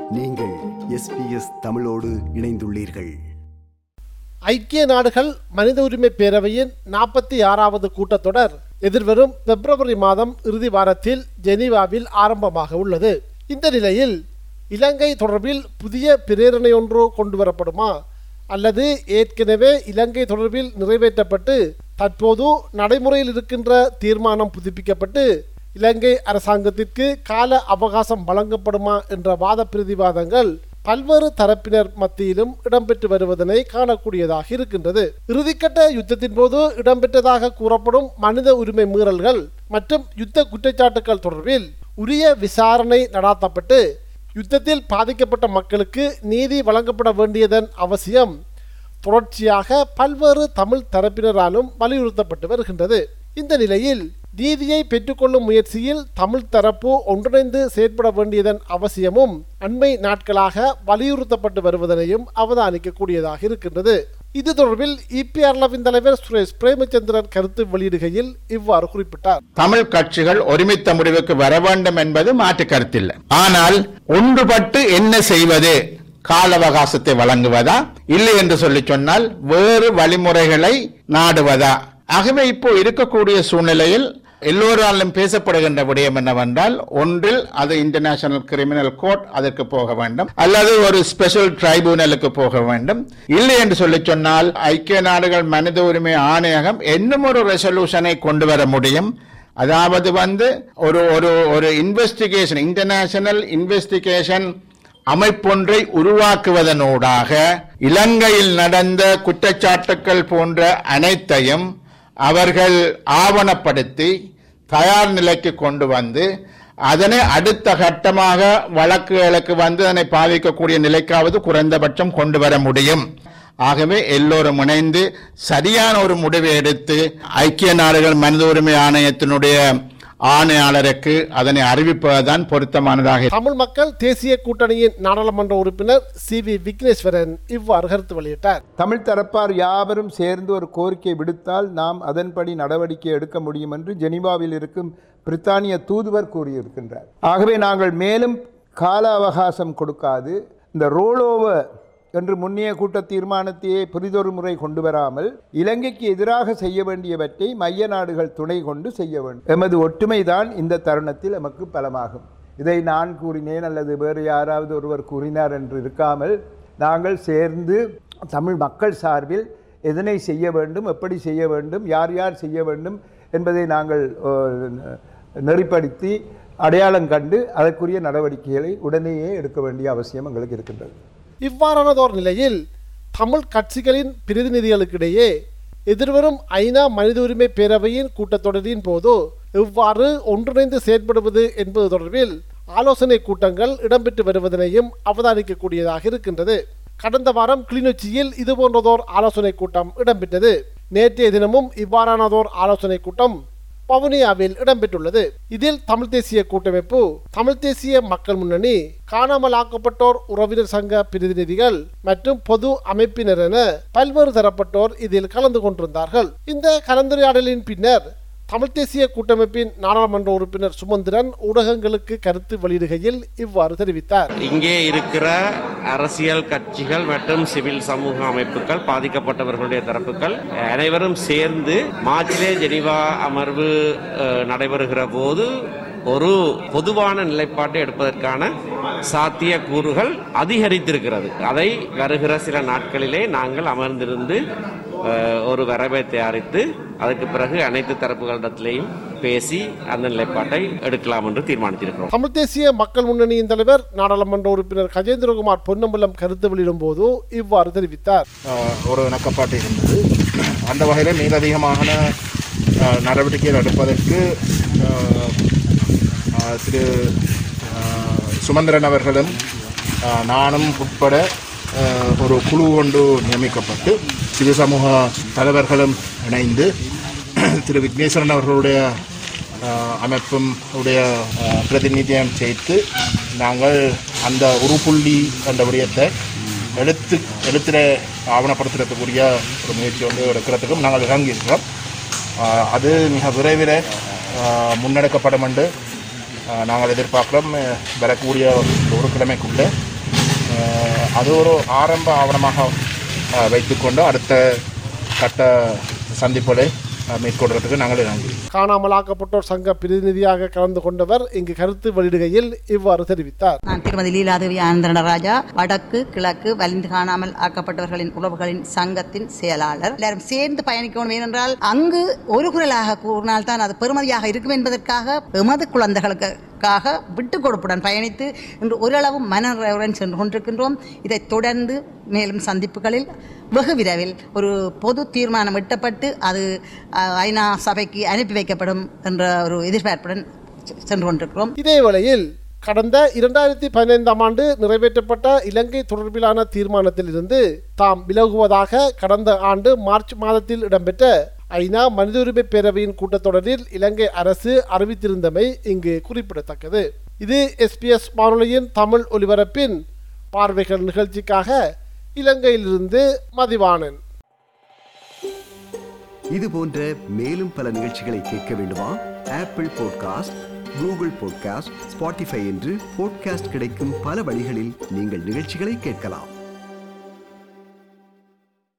நீங்கள் எஸ்பிஎஸ் தமிழோடு இணைந்துள்ளீர்கள் ஐக்கிய நாடுகள் மனித உரிமை பேரவையின் நாற்பத்தி ஆறாவது கூட்டத்தொடர் எதிர்வரும் பிப்ரவரி மாதம் இறுதி வாரத்தில் ஜெனீவாவில் ஆரம்பமாக உள்ளது இந்த நிலையில் இலங்கை தொடர்பில் புதிய பிரேரணை ஒன்று கொண்டு வரப்படுமா அல்லது ஏற்கனவே இலங்கை தொடர்பில் நிறைவேற்றப்பட்டு தற்போது நடைமுறையில் இருக்கின்ற தீர்மானம் புதுப்பிக்கப்பட்டு இலங்கை அரசாங்கத்திற்கு கால அவகாசம் வழங்கப்படுமா என்ற வாத பிரதிவாதங்கள் பல்வேறு தரப்பினர் மத்தியிலும் இடம்பெற்று வருவதனை காணக்கூடியதாக இருக்கின்றது இறுதிக்கட்ட யுத்தத்தின் போது இடம்பெற்றதாக கூறப்படும் மனித உரிமை மீறல்கள் மற்றும் யுத்த குற்றச்சாட்டுகள் தொடர்பில் உரிய விசாரணை நடாத்தப்பட்டு யுத்தத்தில் பாதிக்கப்பட்ட மக்களுக்கு நீதி வழங்கப்பட வேண்டியதன் அவசியம் தொடர்ச்சியாக பல்வேறு தமிழ் தரப்பினராலும் வலியுறுத்தப்பட்டு வருகின்றது இந்த நிலையில் நீதியை பெற்றுக்கொள்ளும் முயற்சியில் தமிழ் தரப்பு ஒன்றிணைந்து செயற்பட வேண்டியதன் அவசியமும் அண்மை நாட்களாக வலியுறுத்தப்பட்டு வருவதனையும் அவதானிக்கக்கூடியதாக இருக்கின்றது இது தொடர்பில் இபிஆர்லவின் தலைவர் சுரேஷ் பிரேமச்சந்திரன் கருத்து வெளியிடுகையில் இவ்வாறு குறிப்பிட்டார் தமிழ் கட்சிகள் ஒருமித்த முடிவுக்கு வர வேண்டும் என்பது மாற்று கருத்தில்லை ஆனால் ஒன்றுபட்டு என்ன செய்வது கால அவகாசத்தை வழங்குவதா இல்லை என்று சொல்லி சொன்னால் வேறு வழிமுறைகளை நாடுவதா ஆகவே இப்போ இருக்கக்கூடிய சூழ்நிலையில் எல்லோராலும் பேசப்படுகின்ற விடயம் என்னவென்றால் ஒன்றில் அது இன்டர்நேஷனல் கிரிமினல் கோர்ட் அதற்கு போக வேண்டும் அல்லது ஒரு ஸ்பெஷல் ட்ரைபூனலுக்கு போக வேண்டும் இல்லை என்று சொல்லி சொன்னால் ஐக்கிய நாடுகள் மனித உரிமை ஆணையகம் இன்னும் ஒரு ரெசல்யூஷனை கொண்டு வர முடியும் அதாவது வந்து ஒரு ஒரு ஒரு இன்வெஸ்டிகேஷன் இன்டர்நேஷனல் இன்வெஸ்டிகேஷன் அமைப்பொன்றை உருவாக்குவதனூடாக இலங்கையில் நடந்த குற்றச்சாட்டுக்கள் போன்ற அனைத்தையும் அவர்கள் ஆவணப்படுத்தி தயார் நிலைக்கு கொண்டு வந்து அதனை அடுத்த கட்டமாக வழக்குகளுக்கு வந்து அதனை பாதிக்கக்கூடிய நிலைக்காவது குறைந்தபட்சம் கொண்டு வர முடியும் ஆகவே எல்லோரும் இணைந்து சரியான ஒரு முடிவை எடுத்து ஐக்கிய நாடுகள் மனித உரிமை ஆணையத்தினுடைய ஆணையாளருக்கு அதனை அறிவிப்பதுதான் பொருத்தமானதாக தமிழ் மக்கள் தேசிய கூட்டணியின் நாடாளுமன்ற உறுப்பினர் சி வி விக்னேஸ்வரன் இவ்வாறு கருத்து வெளியிட்டார் தமிழ் தரப்பார் யாவரும் சேர்ந்து ஒரு கோரிக்கை விடுத்தால் நாம் அதன்படி நடவடிக்கை எடுக்க முடியும் என்று ஜெனீவாவில் இருக்கும் பிரித்தானிய தூதுவர் கூறியிருக்கின்றார் ஆகவே நாங்கள் மேலும் கால அவகாசம் கொடுக்காது இந்த ரோல் ஓவர் என்று முன்னைய கூட்ட தீர்மானத்தையே புரிதொரு முறை கொண்டு வராமல் இலங்கைக்கு எதிராக செய்ய வேண்டியவற்றை மைய நாடுகள் துணை கொண்டு செய்ய வேண்டும் எமது ஒற்றுமைதான் இந்த தருணத்தில் எமக்கு பலமாகும் இதை நான் கூறினேன் அல்லது வேறு யாராவது ஒருவர் கூறினார் என்று இருக்காமல் நாங்கள் சேர்ந்து தமிழ் மக்கள் சார்பில் எதனை செய்ய வேண்டும் எப்படி செய்ய வேண்டும் யார் யார் செய்ய வேண்டும் என்பதை நாங்கள் அஹ், நெறிப்படுத்தி அடையாளம் கண்டு அதற்குரிய நடவடிக்கைகளை உடனேயே எடுக்க வேண்டிய அவசியம் எங்களுக்கு இருக்கின்றது இவ்வாறானதோர் நிலையில் தமிழ் கட்சிகளின் பிரதிநிதிகளுக்கிடையே எதிர்வரும் ஐநா மனித உரிமை பேரவையின் கூட்டத்தொடரின் போது எவ்வாறு ஒன்றிணைந்து செயற்படுவது என்பது தொடர்பில் ஆலோசனை கூட்டங்கள் இடம்பெற்று வருவதனையும் அவதானிக்கக்கூடியதாக இருக்கின்றது கடந்த வாரம் கிளிநொச்சியில் இதுபோன்றதோர் ஆலோசனை கூட்டம் இடம்பெற்றது நேற்றைய தினமும் இவ்வாறானதோர் ஆலோசனை கூட்டம் வவுனியாவில் இடம்பெற்றுள்ளது இதில் தமிழ் தேசிய கூட்டமைப்பு தமிழ் தேசிய மக்கள் முன்னணி காணாமல் ஆக்கப்பட்டோர் உறவினர் சங்க பிரதிநிதிகள் மற்றும் பொது அமைப்பினர் என பல்வேறு தரப்பட்டோர் இதில் கலந்து கொண்டிருந்தார்கள் இந்த கலந்துரையாடலின் பின்னர் தமிழ் தேசிய கூட்டமைப்பின் நாடாளுமன்ற உறுப்பினர் சுமந்திரன் ஊடகங்களுக்கு கருத்து வெளியிடுகையில் இவ்வாறு தெரிவித்தார் இங்கே இருக்கிற அரசியல் கட்சிகள் மற்றும் சிவில் சமூக அமைப்புகள் பாதிக்கப்பட்டவர்களுடைய தரப்புகள் அனைவரும் சேர்ந்து மார்ச்சிலே ஜெனீவா அமர்வு அஹ், நடைபெறுகிற போது ஒரு பொதுவான நிலைப்பாட்டை எடுப்பதற்கான சாத்திய கூறுகள் அதிகரித்திருக்கிறது அதை வருகிற சில நாட்களிலே நாங்கள் அமர்ந்திருந்து அஹ், ஒரு வரவை தயாரித்து அதற்கு பிறகு அனைத்து தரப்புகளிடத்திலேயும் பேசி அந்த நிலைப்பாட்டை எடுக்கலாம் என்று தீர்மானித்திருக்கிறோம் தமிழ் தேசிய மக்கள் முன்னணியின் தலைவர் நாடாளுமன்ற உறுப்பினர் கஜேந்திரகுமார் பொன்னம்பலம் கருத்து வெளியிடும் போது இவ்வாறு தெரிவித்தார் ஆஹ் ஒரு இணக்கப்பாட்டு இருந்தது அந்த வகையில் மேலதிகமான ஆஹ், நடவடிக்கைகள் எடுப்பதற்கு ஆஹ், ஆஹ், திரு ஆஹ், சுமந்திரன் அவர்களும் ஆஹ், நானும் உட்பட ஆஹ், ஒரு குழு கொண்டு நியமிக்கப்பட்டு சிறு சமூக தலைவர்களும் இணைந்து திரு விக்னேஸ்வரன் அவர்களுடைய ஆஹ், அமைப்பும் உடைய ஆஹ், பிரதிநிதியம் சேர்த்து நாங்கள் அந்த உருப்புள்ளி என்ற விடயத்தை எழுத்து எழுத்தில் ஆவணப்படுத்துறதுக்குரிய ஒரு முயற்சி வந்து எடுக்கிறதுக்கும் நாங்கள் இறங்கியிருக்கிறோம் ஆஹ் அது மிக விரைவில் ஆஹ் முன்னெடுக்கப்படும் என்று ஆஹ் நாங்கள் எதிர்பார்க்கிறோம் அஹ் வரக்கூடிய ஒரு கிழமைக்குள்ளே அஹ், அது ஒரு ஆரம்ப ஆவணமாக அஹ், வைத்துக்கொண்டு அடுத்த கட்ட சந்திப்புகளை அஹ், மேற்கொள்வதற்கு நாங்கள் இறங்கி காணாமலாக்கப்பட்டோர் சங்க பிரதிநிதியாக கலந்து கொண்டவர் இங்கு கருத்து வெளியிடுகையில் இவ்வாறு தெரிவித்தார் நான் திருமதி லீலாதேவி ஆனந்தனராஜா வடக்கு கிழக்கு வலிந்து காணாமல் ஆக்கப்பட்டவர்களின் உறவுகளின் சங்கத்தின் செயலாளர் எல்லாரும் சேர்ந்து பயணிக்கணும் ஏனென்றால் அங்கு ஒரு குரலாக கூறினால்தான் அது பெருமதியாக இருக்கும் என்பதற்காக எமது குழந்தைகளுக்காக விட்டு கொடுப்புடன் பயணித்து இன்று ஓரளவு மனநிறைவுடன் சென்று கொண்டிருக்கின்றோம் இதைத் தொடர்ந்து மேலும் சந்திப்புகளில் வெகு விரைவில் ஒரு பொது தீர்மானம் எட்டப்பட்டு அது அஹ், ஐநா சபைக்கு அனுப்பி வைக்கப்படும் என்ற ஒரு எதிர்பார்ப்புடன் செ- சென்று கொண்டிருக்கிறோம் இதேவேளையில் கடந்த இரண்டாயிரத்தி பதினைந்தாம் ஆண்டு நிறைவேற்றப்பட்ட இலங்கை தொடர்பிலான தீர்மானத்தில் இருந்து தாம் விலகுவதாக கடந்த ஆண்டு மார்ச் மாதத்தில் இடம்பெற்ற ஐநா மனித உரிமை பேரவையின் கூட்டத்தொடரில் இலங்கை அரசு அறிவித்திருந்தமை இங்கு குறிப்பிடத்தக்கது இது எஸ்பிஎஸ் வானொலியின் தமிழ் ஒலிபரப்பின் பார்வைகள் நிகழ்ச்சிக்காக இலங்கையிலிருந்து மதிவாணன் இது போன்ற மேலும் பல நிகழ்ச்சிகளை கேட்க வேண்டுமா Apple podcast Google podcast Spotify என்று பாட்காஸ்ட் கிடைக்கும் பல வழிகளில் நீங்கள் நிகழ்ச்சிகளை கேட்கலாம்